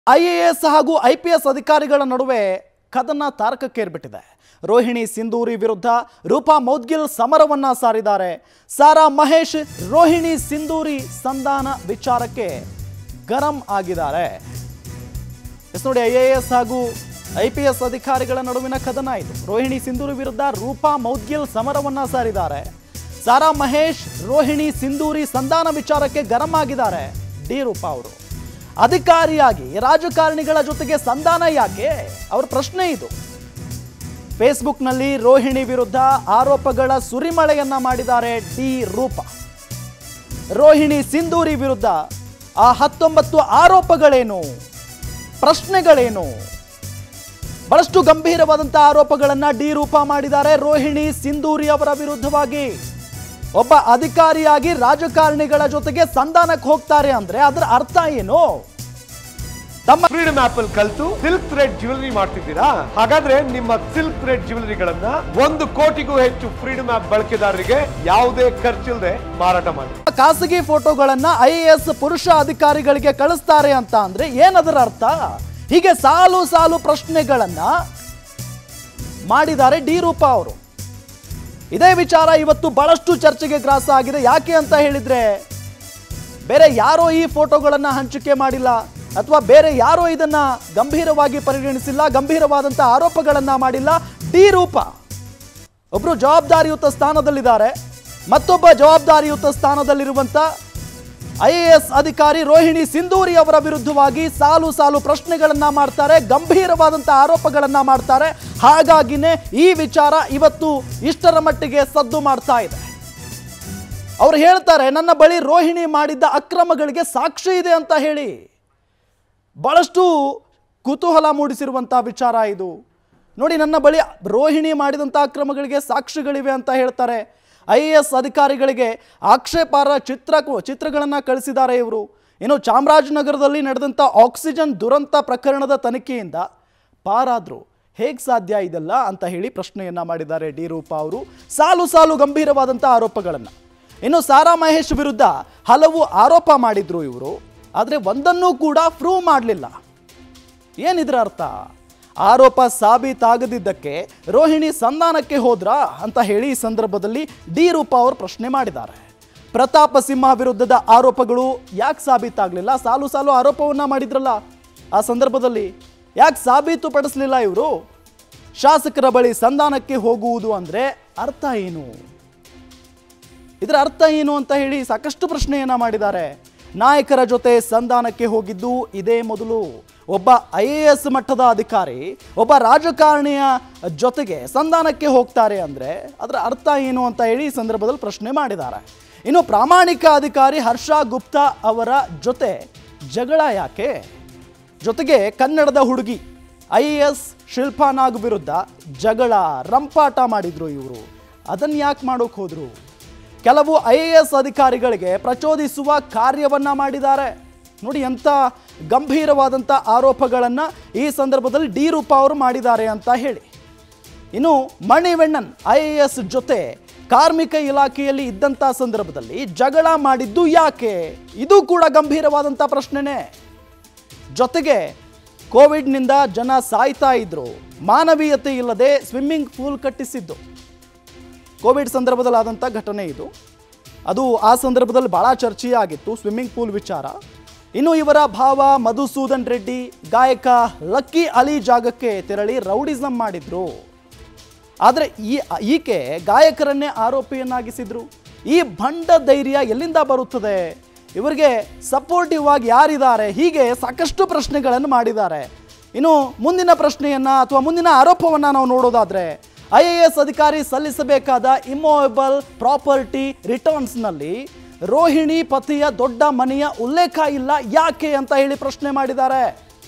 I A S ಹಾಗೂ I P S ಅಧಿಕಾರಿಗಳ ನಡುವೆ ಕದನ ತಾರಕಕ್ಕೇರ್ಬಿಟ್ಟಿದೆ ರೋಹಿಣಿ ಸಿಂಧೂರಿ ವಿರುದ್ಧ ರೂಪಾ ಮೌದ್ಗಿಲ್ ಸಮರವನ್ನ ಸಾರಿದ್ದಾರೆ ಸಾರಾ ಮಹೇಶ್ ರೋಹಿಣಿ ಸಿಂಧೂರಿ ಸಂಧಾನ ವಿಚಾರಕ್ಕೆ ಗರಂ ಆಗಿದ್ದಾರೆ ಎಸ್ ನೋಡಿ ಐ ಎ ಎಸ್ ಹಾಗೂ ಐ ಪಿ ಎಸ್ ಅಧಿಕಾರಿಗಳ ನಡುವಿನ ಕದನ ಇದು ರೋಹಿಣಿ ಸಿಂಧೂರಿ ವಿರುದ್ಧ ರೂಪಾ ಮೌದ್ಗಿಲ್ ಸಮರವನ್ನ ಸಾರಿದ್ದಾರೆ ಸಾರಾ ಮಹೇಶ್ ರೋಹಿಣಿ ಸಿಂಧೂರಿ ಸಂಧಾನ ವಿಚಾರಕ್ಕೆ ಗರಂ ಆಗಿದ್ದಾರೆ ಡಿ ರೂಪಾ ಅವರು ಅಧಿಕಾರಿಯಾಗಿ ರಾಜಕಾರಣಿಗಳ ಜೊತೆಗೆ ಸಂಧಾನ ಯಾಕೆ ಅವ್ರ ಪ್ರಶ್ನೆ ಇದು ಫೇಸ್ಬುಕ್ನಲ್ಲಿ ರೋಹಿಣಿ ವಿರುದ್ಧ ಆರೋಪಗಳ ಸುರಿಮಳೆಯನ್ನ ಮಾಡಿದ್ದಾರೆ ಡಿ ರೂಪಾ ರೋಹಿಣಿ ಸಿಂಧೂರಿ ವಿರುದ್ಧ ಆ ಹತ್ತೊಂಬತ್ತು ಆರೋಪಗಳೇನು ಪ್ರಶ್ನೆಗಳೇನು ಬಹಳಷ್ಟು ಗಂಭೀರವಾದಂತಹ ಆರೋಪಗಳನ್ನ ಡಿ ರೂಪ ಮಾಡಿದ್ದಾರೆ ರೋಹಿಣಿ ಸಿಂಧೂರಿ ಅವರ ವಿರುದ್ಧವಾಗಿ ಒಬ್ಬ ಅಧಿಕಾರಿಯಾಗಿ ರಾಜಕಾರಣಿಗಳ ಜೊತೆಗೆ ಸಂಧಾನಕ್ಕೆ ಹೋಗ್ತಾರೆ ಅಂದ್ರೆ ಅದರ ಅರ್ಥ ಏನು ತಮ್ಮ ಫ್ರೀಡಮ್ ಆಪ್ ಅಲ್ಲಿ ಕಲ್ತು ಸಿಲ್ಕ್ ಥ್ರೆಡ್ ಜ್ಯುವೆಲರಿ ಮಾಡ್ತಿದ್ದೀರಾ ಹಾಗಾದ್ರೆ ನಿಮ್ಮ ಸಿಲ್ಕ್ ಥ್ರೆಡ್ ಜ್ಯುವೆಲರಿಗಳನ್ನ ಒಂದು ಕೋಟಿಗೂ ಹೆಚ್ಚು ಫ್ರೀಡಮ್ ಆಪ್ ಬಳಕೆದಾರರಿಗೆ ಯಾವುದೇ ಖರ್ಚಿಲ್ಲದೆ ಮಾರಾಟ ಮಾಡಿ ಖಾಸಗಿ ಫೋಟೋಗಳನ್ನ ಐ ಎ ಎಸ್ ಪುರುಷ ಅಧಿಕಾರಿಗಳಿಗೆ ಕಳಿಸ್ತಾರೆ ಅಂತ ಅಂದ್ರೆ ಏನದರ ಅರ್ಥ ಹೀಗೆ ಸಾಲು ಸಾಲು ಪ್ರಶ್ನೆಗಳನ್ನ ಮಾಡಿದ್ದಾರೆ ಡಿ ರೂಪಾ ಅವರು ಇದೇ ವಿಚಾರ ಇವತ್ತು ಬಹಳಷ್ಟು ಚರ್ಚೆಗೆ ಗ್ರಾಸ ಆಗಿದೆ ಯಾಕೆ ಅಂತ ಹೇಳಿದ್ರೆ ಬೇರೆ ಯಾರೋ ಈ ಫೋಟೋಗಳನ್ನ ಹಂಚಿಕೆ ಮಾಡಿಲ್ಲ ಅಥವಾ ಬೇರೆ ಯಾರೋ ಇದನ್ನ ಗಂಭೀರವಾಗಿ ಪರಿಗಣಿಸಿಲ್ಲ ಗಂಭೀರವಾದಂತಹ ಆರೋಪಗಳನ್ನ ಮಾಡಿಲ್ಲ ಡಿ ರೂಪ ಒಬ್ರು ಜವಾಬ್ದಾರಿಯುತ ಸ್ಥಾನದಲ್ಲಿದ್ದಾರೆ ಮತ್ತೊಬ್ಬ ಜವಾಬ್ದಾರಿಯುತ ಸ್ಥಾನದಲ್ಲಿರುವಂತ ಐ ಎ ಎಸ್ ಅಧಿಕಾರಿ ರೋಹಿಣಿ ಸಿಂಧೂರಿ ಅವರ ವಿರುದ್ಧವಾಗಿ ಸಾಲು ಸಾಲು ಪ್ರಶ್ನೆಗಳನ್ನ ಮಾಡ್ತಾರೆ ಗಂಭೀರವಾದಂತಹ ಆರೋಪಗಳನ್ನ ಮಾಡ್ತಾರೆ ಹಾಗಾಗಿನೇ ಈ ವಿಚಾರ ಇವತ್ತು ಇಷ್ಟರ ಮಟ್ಟಿಗೆ ಸದ್ದು ಮಾಡ್ತಾ ಇದೆ ಅವ್ರು ಹೇಳ್ತಾರೆ ನನ್ನ ಬಳಿ ರೋಹಿಣಿ ಮಾಡಿದ್ದ ಅಕ್ರಮಗಳಿಗೆ ಸಾಕ್ಷಿ ಇದೆ ಅಂತ ಹೇಳಿ ಬಹಳಷ್ಟು ಕುತೂಹಲ ಮೂಡಿಸಿರುವಂತಹ ವಿಚಾರ ಇದು ನೋಡಿ ನನ್ನ ಬಳಿ ರೋಹಿಣಿ ಮಾಡಿದಂಥ ಅಕ್ರಮಗಳಿಗೆ ಸಾಕ್ಷಿಗಳಿವೆ ಅಂತ ಹೇಳ್ತಾರೆ ಐ ಎ ಎಸ್ ಅಧಿಕಾರಿಗಳಿಗೆ ಆಕ್ಷೇಪಾರ್ಹ ಚಿತ್ರ ಚಿತ್ರಗಳನ್ನು ಕಳಿಸಿದ್ದಾರೆ ಇವರು ಇನ್ನು ಚಾಮರಾಜನಗರದಲ್ಲಿ ನಡೆದಂಥ ಆಕ್ಸಿಜನ್ ದುರಂತ ಪ್ರಕರಣದ ತನಿಖೆಯಿಂದ ಪಾರಾದ್ರು ಹೇಗೆ ಸಾಧ್ಯ ಇದೆಲ್ಲ ಅಂತ ಹೇಳಿ ಪ್ರಶ್ನೆಯನ್ನ ಮಾಡಿದ್ದಾರೆ ಡಿ ರೂಪಾ ಅವರು ಸಾಲು ಸಾಲು ಗಂಭೀರವಾದಂಥ ಆರೋಪಗಳನ್ನು ಇನ್ನು ಸಾರಾ ಮಹೇಶ್ ವಿರುದ್ಧ ಹಲವು ಆರೋಪ ಮಾಡಿದ್ರು ಇವರು ಆದರೆ ಒಂದನ್ನೂ ಕೂಡ ಪ್ರೂವ್ ಮಾಡಲಿಲ್ಲ ಏನಿದ್ರ ಅರ್ಥ ಆರೋಪ ಸಾಬೀತಾಗದಿದ್ದಕ್ಕೆ ರೋಹಿಣಿ ಸಂಧಾನಕ್ಕೆ ಹೋದ್ರಾ ಅಂತ ಹೇಳಿ ಈ ಸಂದರ್ಭದಲ್ಲಿ ಡಿ ರೂಪಾ ಅವರು ಪ್ರಶ್ನೆ ಮಾಡಿದ್ದಾರೆ ಪ್ರತಾಪ ಸಿಂಹ ವಿರುದ್ಧದ ಆರೋಪಗಳು ಯಾಕೆ ಸಾಬೀತಾಗಲಿಲ್ಲ ಸಾಲು ಸಾಲು ಆರೋಪವನ್ನ ಮಾಡಿದ್ರಲ್ಲ ಆ ಸಂದರ್ಭದಲ್ಲಿ ಯಾಕೆ ಸಾಬೀತುಪಡಿಸಲಿಲ್ಲ ಇವರು ಶಾಸಕರ ಬಳಿ ಸಂಧಾನಕ್ಕೆ ಹೋಗುವುದು ಅಂದ್ರೆ ಅರ್ಥ ಏನು ಇದರ ಅರ್ಥ ಏನು ಅಂತ ಹೇಳಿ ಸಾಕಷ್ಟು ಪ್ರಶ್ನೆಯನ್ನ ಮಾಡಿದ್ದಾರೆ ನಾಯಕರ ಜೊತೆ ಸಂಧಾನಕ್ಕೆ ಹೋಗಿದ್ದು ಇದೇ ಮೊದಲು ಒಬ್ಬ ಐ ಎ ಎಸ್ ಮಟ್ಟದ ಅಧಿಕಾರಿ ಒಬ್ಬ ರಾಜಕಾರಣಿಯ ಜೊತೆಗೆ ಸಂಧಾನಕ್ಕೆ ಹೋಗ್ತಾರೆ ಅಂದ್ರೆ ಅದರ ಅರ್ಥ ಏನು ಅಂತ ಹೇಳಿ ಈ ಸಂದರ್ಭದಲ್ಲಿ ಪ್ರಶ್ನೆ ಮಾಡಿದ್ದಾರೆ ಇನ್ನು ಪ್ರಾಮಾಣಿಕ ಅಧಿಕಾರಿ ಹರ್ಷ ಗುಪ್ತಾ ಅವರ ಜೊತೆ ಜಗಳ ಯಾಕೆ ಜೊತೆಗೆ ಕನ್ನಡದ ಹುಡುಗಿ I A S Shilpa Nag ವಿರುದ್ಧ ಜಗಳ ರಂಪಾಟ ಮಾಡಿದ್ರು ಇವರು ಅದನ್ನು ಯಾಕೆ ಮಾಡೋಕೆ ಹೋದ್ರು ಕೆಲವು ಐ ಎ ಎಸ್ ಅಧಿಕಾರಿಗಳಿಗೆ ಪ್ರಚೋದಿಸುವ ಕಾರ್ಯವನ್ನ ಮಾಡಿದ್ದಾರೆ ನೋಡಿ ಎಂಥ ಗಂಭೀರವಾದಂಥ ಆರೋಪಗಳನ್ನು ಈ ಸಂದರ್ಭದಲ್ಲಿ ಡಿ ರೂಪಾ ಅವರು ಮಾಡಿದ್ದಾರೆ ಅಂತ ಹೇಳಿ ಇನ್ನು ಮಣಿವೆಣ್ಣನ್ ಐ ಎ ಎಸ್ ಜೊತೆ ಕಾರ್ಮಿಕ ಇಲಾಖೆಯಲ್ಲಿ ಇದ್ದಂಥ ಸಂದರ್ಭದಲ್ಲಿ ಜಗಳ ಮಾಡಿದ್ದು ಯಾಕೆ ಇದು ಕೂಡ ಗಂಭೀರವಾದಂಥ ಪ್ರಶ್ನೆನೇ ಜೊತೆಗೆ ಕೋವಿಡ್ನಿಂದ ಜನ ಸಾಯ್ತಾ ಇದ್ರು ಮಾನವೀಯತೆ ಇಲ್ಲದೆ ಸ್ವಿಮ್ಮಿಂಗ್ ಪೂಲ್ ಕಟ್ಟಿಸಿದ್ದು ಕೋವಿಡ್ ಸಂದರ್ಭದಲ್ಲಿ ಆದಂಥ ಘಟನೆ ಇದು ಅದು ಆ ಸಂದರ್ಭದಲ್ಲಿ ಭಾಳ ಚರ್ಚೆಯಾಗಿತ್ತು ಸ್ವಿಮ್ಮಿಂಗ್ ಪೂಲ್ ವಿಚಾರ ಇನ್ನು ಇವರ ಭಾವ ಮಧುಸೂದನ್ ರೆಡ್ಡಿ ಗಾಯಕ ಲಕ್ಕಿ ಅಲಿ ಜಾಗಕ್ಕೆ ತೆರಳಿ ರೌಡಿಸಮ್ ಮಾಡಿದ್ರು ಆದರೆ ಈ ಈಕೆ ಗಾಯಕರನ್ನೇ ಆರೋಪಿಯನ್ನಾಗಿಸಿದ್ರು ಈ ಭಂಡ ಧೈರ್ಯ ಎಲ್ಲಿಂದ ಬರುತ್ತದೆ ಇವರಿಗೆ ಸಪೋರ್ಟಿವ್ ಆಗಿ ಯಾರಿದ್ದಾರೆ ಹೀಗೆ ಸಾಕಷ್ಟು ಪ್ರಶ್ನೆಗಳನ್ನು ಮಾಡಿದ್ದಾರೆ ಇನ್ನು ಮುಂದಿನ ಪ್ರಶ್ನೆಯನ್ನ ಅಥವಾ ಮುಂದಿನ ಆರೋಪವನ್ನ ನಾವು ನೋಡೋದಾದ್ರೆ ಐ ಎ ಎಸ್ ಅಧಿಕಾರಿ ಸಲ್ಲಿಸಬೇಕಾದ ಇಮ್ಮೋಯಬಲ್ ಪ್ರಾಪರ್ಟಿ ರಿಟರ್ನ್ಸ್ನಲ್ಲಿ ರೋಹಿಣಿ ಪತಿಯ ದೊಡ್ಡ ಮನೆಯ ಉಲ್ಲೇಖ ಇಲ್ಲ ಯಾಕೆ ಅಂತ ಹೇಳಿ ಪ್ರಶ್ನೆ ಮಾಡಿದ್ದಾರೆ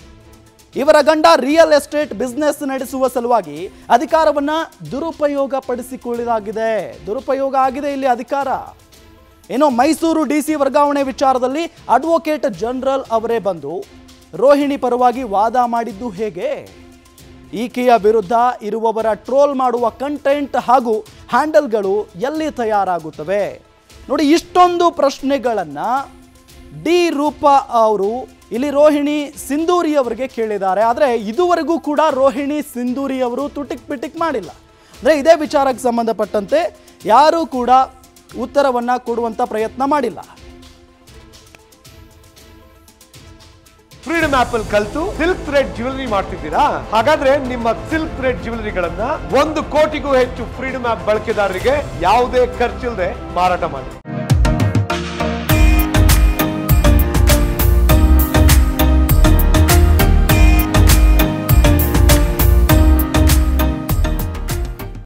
ಇವರ ಗಂಡ ರಿಯಲ್ ಎಸ್ಟೇಟ್ ಬಿಸ್ನೆಸ್ ನಡೆಸುವ ಸಲುವಾಗಿ ಅಧಿಕಾರವನ್ನ ದುರುಪಯೋಗ ಪಡಿಸಿಕೊಳ್ಳಲಾಗಿದೆ ದುರುಪಯೋಗ ಆಗಿದೆ ಇಲ್ಲಿ ಅಧಿಕಾರ ಇನ್ನು ಮೈಸೂರು ಡಿ ಸಿ ವರ್ಗಾವಣೆ ವಿಚಾರದಲ್ಲಿ ಅಡ್ವೊಕೇಟ್ ಜನರಲ್ ಅವರೇ ಬಂದು ರೋಹಿಣಿ ಪರವಾಗಿ ವಾದ ಮಾಡಿದ್ದು ಹೇಗೆ ಈಕೆಯ ವಿರುದ್ಧ ಇರುವವರ ಟ್ರೋಲ್ ಮಾಡುವ ಕಂಟೆಂಟ್ ಹಾಗೂ ಹ್ಯಾಂಡಲ್ಗಳು ಎಲ್ಲಿ ತಯಾರಾಗುತ್ತವೆ ನೋಡಿ ಇಷ್ಟೊಂದು ಪ್ರಶ್ನೆಗಳನ್ನು ಡಿ ರೂಪ ಅವರು ಇಲ್ಲಿ ರೋಹಿಣಿ ಸಿಂಧೂರಿ ಅವರಿಗೆ ಕೇಳಿದ್ದಾರೆ ಆದರೆ ಇದುವರೆಗೂ ಕೂಡ ರೋಹಿಣಿ ಸಿಂಧೂರಿ ಅವರು ತುಟಿಕ್ ಪಿಟಿಕ್ ಮಾಡಿಲ್ಲ ಅಂದರೆ ಇದೇ ವಿಚಾರಕ್ಕೆ ಸಂಬಂಧಪಟ್ಟಂತೆ ಯಾರೂ ಕೂಡ ಉತ್ತರವನ್ನು ಕೊಡುವಂಥ ಪ್ರಯತ್ನ ಮಾಡಿಲ್ಲ ಫ್ರೀಡಮ್ ಆಪ್ ಅಲ್ಲಿ ಕಲ್ತು ಸಿಲ್ಕ್ ಥ್ರೆಡ್ ಜ್ಯುವೆಲರಿ ಮಾಡ್ತಿದ್ದೀರಾ ಹಾಗಾದ್ರೆ ನಿಮ್ಮ ಸಿಲ್ಕ್ ಥ್ರೆಡ್ ಜ್ಯುವೆಲರಿಗಳನ್ನ ಒಂದು ಕೋಟಿಗೂ ಹೆಚ್ಚು ಫ್ರೀಡಮ್ ಆಪ್ ಬಳಕೆದಾರರಿಗೆ ಯಾವುದೇ ಖರ್ಚಿಲ್ಲದೆ ಮಾರಾಟ ಮಾಡಿ